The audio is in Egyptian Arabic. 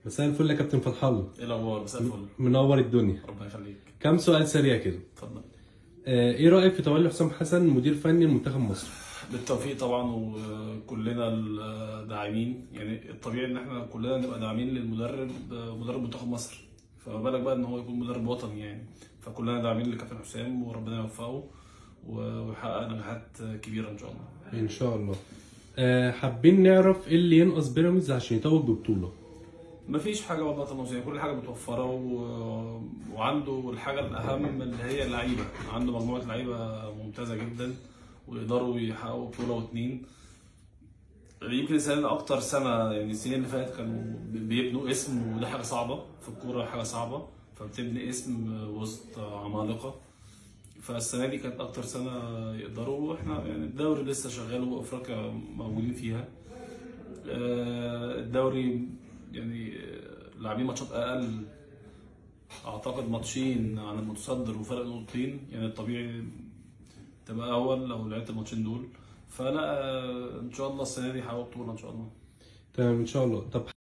مساء الفل يا كابتن فتح الله ايه الاخبار مساء الفل منور الدنيا ربنا يخليك كام سؤال سريع كده اتفضل آه، ايه رايك في تولي حسام حسن مدير فني لمنتخب مصر بالتوفيق طبعا وكلنا الداعمين يعني الطبيعي ان احنا كلنا نبقى داعمين للمدرب مدرب منتخب مصر فما بالك بقى ان هو يكون مدرب وطني يعني فكلنا داعمين لكابتن حسام وربنا يوفقه ويحقق نجاحات كبيره ان شاء الله ان شاء الله آه، حابين نعرف ايه اللي ينقص بيراميدز عشان يتوج ببطوله مفيش حاجه والله طبعا يعني كل حاجه متوفره و... وعنده الحاجه الاهم اللي هي اللعيبه عنده مجموعه لعيبه ممتازه جدا ويقدروا يحققوا بطوله واتنين يمكن السنه دي اكتر سنه يعني السنين اللي فاتت كانوا بيبنوا اسم وده حاجه صعبه في الكوره حاجه صعبه فبتبني اسم وسط عمالقه فالسنه دي كانت اكتر سنه يقدروا واحنا يعني الدوري لسه شغال وافريقيا موجودين فيها آه، الدوري يعني لاعبين ماتشات اقل اعتقد ماتشين عن المتصدر وفرق نقطتين يعني الطبيعي تبقى اول لو لعبت الماتشين دول فلا آه، ان شاء الله السنه دي هيحققوا بطوله ان شاء الله تمام ان شاء الله طب